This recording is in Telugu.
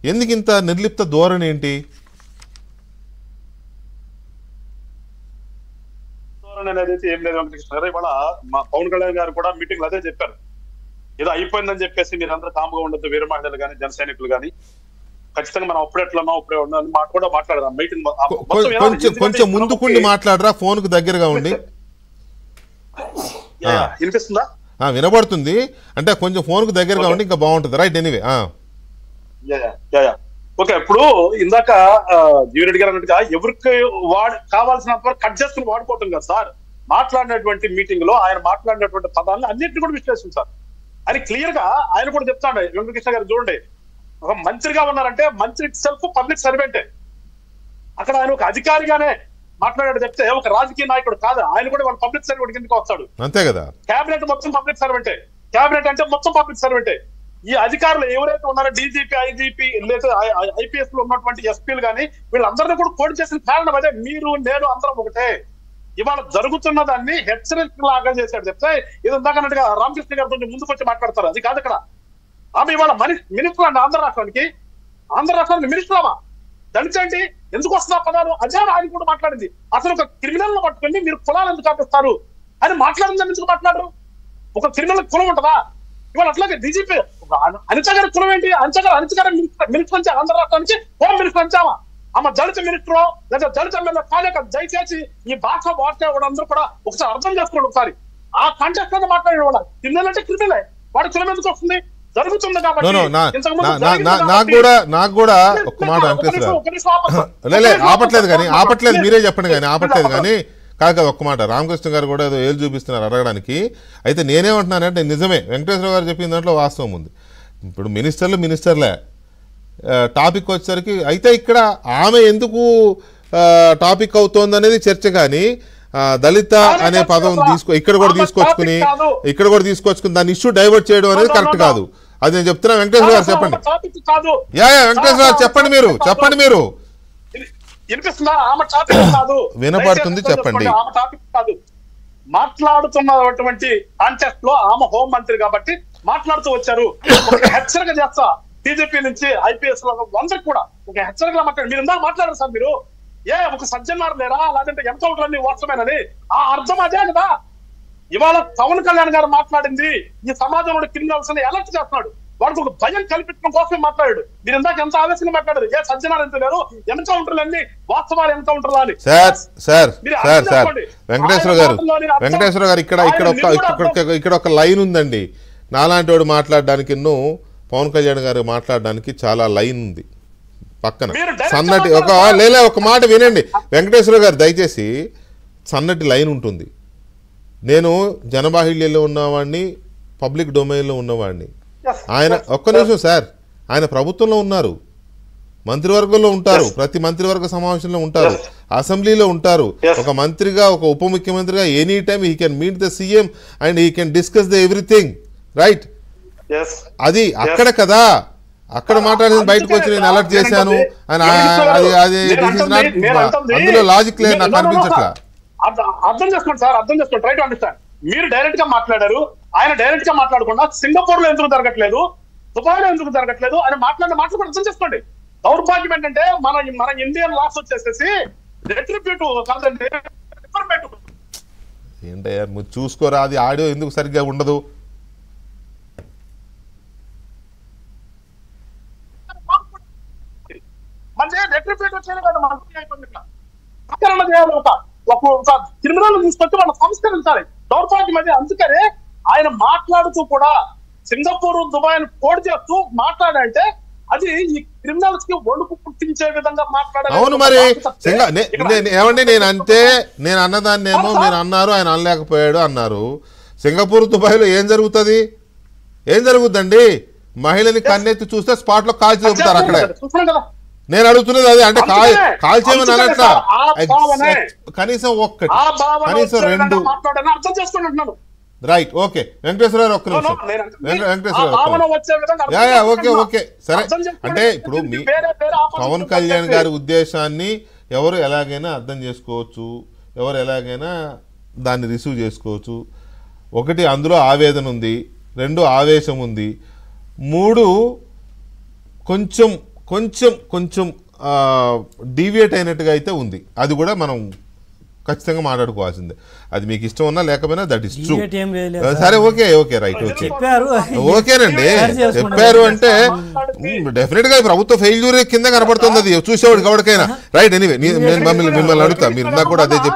ఎందుకు ఇంత నిర్లిప్త ధోరణి ఏంటి ధోరణి అనేది అయితే ఏం లేదు వెంకటకృష్ణ గారు ఇవాళ మా పవన్ కళ్యాణ్ గారు కూడా మీటింగ్ అదే చెప్పారు ఏదో అయిపోయిందని చెప్పేసి మీరందరూ కాముగా ఉండొద్దు వీర మహిళలు కానీ జన సైనికులు కానీ ఖచ్చితంగా మనం అప్పుడే ఎట్లా ఉన్నాం అప్పుడే ఉన్నాం అని మాట కూడా మాట్లాడదాం మీటింగ్ మొ- ఆ కొ- మొత్తం ఎలా- కొంచెం ఎందుకంటే కొంచెం ఇప్పుడు ముందుకుండి మనకి- మాట్లాడరా ఫోన్కు దగ్గరగా ఉండి యా, యా. వినిపిస్తుందా ఆ, వినబడుతుంది అంటే కొంచెం ఫోన్కు దగ్గరగా ఉండి ఇంకా బాగుంటుంది right anyway yeah, yeah, yeah, yeah. Okay ఇప్పుడు ఇందాక ఆ, జీవిరెడ్డి గారు అన్నట్టుగా ఎవరికి వాడు కావాల్సినంత వరకు కట్ చేసుకుని వాడుకోవటం కదా సార్ మాట్లాడినటువంటి మీటింగ్ లో ఆయన మాట్లాడినటువంటి పదాలను అన్నింటినీ కూడా విశ్లేషించారు అని క్లియర్ గా ఆయన కూడా చెప్తాడు వెంకటకృష్ణ గారు చూడండి ఒక మంత్రిగా ఉన్నారంటే మంత్రి సెల్ఫ్ పబ్లిక్ సర్వెంటే అక్కడ ఆయన ఒక అధికారిగానే మాట్లాడాడు చెప్తే ఒక రాజకీయ నాయకుడు కాదు ఆయన కూడా వాళ్ళ పబ్లిక్ సర్వెంట్ కిందకి వస్తాడు అంతే కదా కేబినెట్ మొత్తం పబ్లిక్ సర్వెంటే కేబినెట్ అంటే మొత్తం పబ్లిక్ సర్వెంటే ఈ అధికారులు ఎవరైతే ఉన్నారో డీజీపీ ఐజీపీ లేదా ఐపీఎస్ లో ఉన్నటువంటి ఎస్పీలు కానీ వీళ్ళందరినీ కూడా కోడి చేసిన కారణం అదే మీరు నేను అందరం ఒకటే ఇవాళ జరుగుతున్న దాన్ని హెచ్చరిక లాగా చేశాడు చెప్తే ఇది ఇందాకన్నట్టుగా రామకృష్ణ గారు కొంచెం ముందుకు వచ్చి మాట్లాడతారు అది కాదు ఇక్కడ ఆమె ఇవాళ మని మినిస్టర్ అండి ఆంధ్ర రాష్ట్రానికి ఆంధ్ర రాష్ట్రానికి మినిస్టర్ ఆమా దళితండి ఎందుకు వస్తున్నా పదాలు అదే ఆయన కూడా మాట్లాడింది అసలు ఒక క్రిమినల్ పట్టుకొని మీరు కులాలు ఎందుకు ఆపిస్తారు అని మాట్లాడిందని ఎందుకు మాట్లాడరు ఒక క్రిమినల్ కులం ఉంటదా ఇవాళ అట్లాగే డీజీపీ అనిత గారి కులం ఏంటి అనిత గారు అనిత గారి మినిస్టర్ మినిస్టర్ నుంచి ఆంధ్ర రాష్ట్రం నుంచి హోమ్ మినిస్టర్ నుంచి ఆమె ఆమె దళిత మినిస్టర్ లేదా దళిత ఎమ్మెల్యే కాలేక దయచేసి ఈ భాష వార్త అందరూ కూడా ఒకసారి అర్థం చేసుకోండి ఒకసారి ఆ కాంటాక్ట్ లో మాట్లాడే వాళ్ళ క్రిమినల్ అంటే క్రిమినలే వాడి కులం ఎందుకు వస్తుంది జరుగుతుంది నో కాబట్టి నో నా ఇంతకుముందు నా- నా- జరిగింది నా- నాకు కాబట్టి- కూడా నాకు కూడా ఒక్క మాట ఒక వెంకటేశ్వర నిమిషం, గారు ఒక నిమిషం ఆపండి. లేలే ఒక నిమిషం ఆపట్లేదు కానీ ఆపండి. ఆపట్లేదు మీరే చెప్పండి కానీ మీరు ఆపట్లేదు ఆపండి. కానీ కాక ఒక్క మాట రామకృష్ణ గారు కూడా ఏదో ఏళ్ళు చూపిస్తున్నారు అడగడానికి అయితే నేనేమంటున్నానంటే నిజమే వెంకటేశ్వర గారు చెప్పిన దాంట్లో వాస్తవం ఉంది ఇప్పుడు మినిస్టర్లు మినిస్టర్లే ఆ, టాపిక్ వచ్చేసరికి అయితే ఇక్కడ ఆమె ఎందుకు ఆ, టాపిక్ అవుతోంది అనేది చర్చ కానీ ఆ, దళిత ఆమె అనే టాపిక్ పదం కాదు. తీసుకో ఇక్కడ కూడా ఆమె తీసుకొచ్చుకుని టాపిక్ కాదు. ఇక్కడ కూడా తీసుకొచ్చుకుని దాన్ని ఇష్యూ డైవర్ట్ చేయడం అనేది No, no, correct no, no. కాదు అది నేను చెప్తున్నా వెంకటేశ్వర గారు చెప్పండి టాపిక్ కాదు యా యా వెంకటేశ్వర గారు చెప్పండి మీరు చెప్పండి మీరు ఇది- వినిపిస్తుందా ఆమె టాపిక్ కాదు వినపడుతుంది, దయచేసి చెప్పండి. తెలుసుకోండి, ఆమె టాపిక్ కాదు మాట్లాడుతున్నటువంటి కాంటెస్ట్ లో ఆమె హోం మంత్రి కాబట్టి మాట్లాడుతూ వచ్చారు ఒక హెచ్చరిక చేస్తా టీడీపీ నుంచి ఐపీఎస్ లో అందరికి కూడా ఒక హెచ్చరికగా మాట్లాడు మీరు ఇందాక మాట్లాడారు సార్ మీరు ఏ ఒక సజ్జనారు లేరా లేదంటే ఎన్కౌంటర్ అన్ని వాస్తవమేనని ఆ అర్థం అదే కదా ఇవాళ పవన్ కళ్యాణ్ గారు మాట్లాడింది ఈ సమాజంలో క్రిమినల్స్ ని అలర్ట్ చేస్తున్నాడు వాడికి ఒక భయం కల్పించడం కోసమే మాట్లాడాడు మీరు ఇందాక ఎంత ఆవేశంగా మాట్లాడారు ఏ సజ్జనారు ఎంత లేరు ఎన్కౌంటర్లు అన్ని వాస్తవాలు ఎన్కౌంటర్లు అని సార్ సార్ మీరు సార్ అర్థం సార్ చేసుకోండి. వెంకటేశ్వర ఆయన గారు మాటల్లోని అర్థం- వెంకటేశ్వర గారు ఇక్కడ ఇక్కడ ఆయన ఒక నిలువున ఇక్కడ ఒక- ఇక్కడ ఒక లైన్ ఉందండి నాలాంటి వాడు మాట్లాడడానికి ఎన్నో పవన్ కళ్యాణ్ గారు మాట్లాడడానికి చాలా లైన్ ఉంది పక్కన మీరు direct సన్నటి గా ఒక మాట్లాడతారు. లేలే ఒక మాట వినండి వెంకటేశ్వర గారు దయచేసి సన్నటి లైన్ ఉంటుంది నేను జనబాహిళ్యంలో ఉన్నవాడిని పబ్లిక్ డొమైన్లో ఉన్నవాడిని Yes, ఆయన yes, ఒక్క నిమిషం సార్ ఆయన ప్రభుత్వంలో ఉన్నారు మంత్రివర్గంలో ఉంటారు ప్రతి మంత్రివర్గ సమావేశంలో ఉంటారు Yes. అసెంబ్లీలో ఉంటారు Yes. ఒక మంత్రిగా ఒక ఉప ముఖ్యమంత్రిగా any time he can meet the CM and he can discuss the everything right yes. అది అక్కడ కదా అక్కడ మాట్లాడింది బయటకు వచ్చి నేను అలర్ట్ చేశాను అని ఆ- అది అది this is not- అందులో లాజిక్ లేదు నాకు అనిపించట్లా అర్థం చేసుకోండి సార్ అర్థం చేసుకోండి ట్రై టు అండర్స్టాండ్ మీరు డైరెక్ట్ గా మాట్లాడారు ఆయన డైరెక్ట్ గా మాట్లాడకుండా సింగపూర్ లో ఎందుకు జరగట్లేదు దుబాయ్ లో ఎందుకు జరగట్లేదు అని మాట్లాడిన మాటలు కూడా అర్థం చేసుకోండి దౌర్భాగ్యం ఏంటంటే మన మన ఇండియన్ లాస్ వచ్చేసేసి రెట్రిబ్యూటివ్ కాదండి రిఫర్మేటివ్ ఏంటయ్యా నువ్వు చూసుకోరా అది ఆడియో ఎందుకు సరిగ్గా ఉండదు అంటే రెట్రిబ్యూటివ్ చేయడం కాదు మన ఊరికి అయిపోయింది ఇక్కడ సంస్కరణ చేయాలి ఒక ఒక ఒక క్రిమినల్ తీసుకొచ్చి వాళ్ళు సంస్కరించాలి దౌర్భాగ్యం అది అందుకనే ఆయన మాట్లాడుతూ కూడా సింగపూర్ దుబాయ్ కోడి చేస్తూ మాట్లాడంటే అది ఈ క్రిమినల్స్ కి వణుకు పుట్టించే విధంగా మాట్లాడాలి అవును మరి సింగ నే- నేను ఏమండి నేను అంతే నేను అన్నదాన్నేమో మీరు అన్నారు ఆయన అనలేకపోయాడు అన్నారు సింగపూర్ దుబాయ్లో ఏం జరుగుతుంది ఏం జరుగుద్దండి మహిళని కన్నెత్తి చూస్తే స్పాట్ లో కాల్చి దొరుకుతారు అక్కడే చూస్తున్నాం కదా నేను అడుగుతున్నది అదే అంటే కాల్ అందుకనే, కాల్చేయమని అందుకనే అనట్లా సార్, ఆ భావనే. Exact- కనీసం ఒక్కటి ఆ భావన కనీసం వచ్చే రెండు విధంగా మాట్లాడాలని అర్థం చేసుకుని ఉంటున్నాను రైట్ ఓకే వెంకటేశ్వర గారు ఒక్క నిమిషం నేను అంటుంది, వెంక- ఆ వెంకటేశ్వర గారు ఒక్క భావన నిమిషం. వచ్చే విధంగా అర్థం యా యా ఓకే చేసుకుంటున్నా. ఓకే సరే అర్థం చేసుకోండి. అంటే ఇప్పుడు మీ వేరే వేరే opposition పవన్ కళ్యాణ్ గారి ఉద్దేశాన్ని ఎవరు ఎలాగైనా అర్థం చేసుకోవచ్చు ఎవరు ఎలాగైనా దాన్ని రిసీవ్ చేసుకోవచ్చు ఒకటి అందులో ఆవేదన ఉంది రెండు ఆవేశం ఉంది మూడు కొంచెం కొంచెం కొంచెం డీవియేట్ అయినట్టుగా అయితే ఉంది అది కూడా మనం ఖచ్చితంగా మాట్లాడుకోవాల్సిందే అది మీకు ఇష్టం ఉన్నా లేకపోయినా దట్ ఇస్ ట్రూ Deviate ఏం లేదు సార్. సరే ఓకే ఓకే రైట్ ఓకే చెప్పారు ఓకేనండి షేర్ చేసుకున్నాం. చెప్పారు అంటే డెఫినెట్ గా ఈ ప్రభుత్వ ఫెయిల్యూర్ కింద కనబడుతుంది అది చూసేవాడికి ఎవరికైనా రైట్ ఎనీవే నేను మిమ్మల్ని మిమ్మల్ని అడుగుతా మీరు ఇందాక కూడా అదే చెప్పారు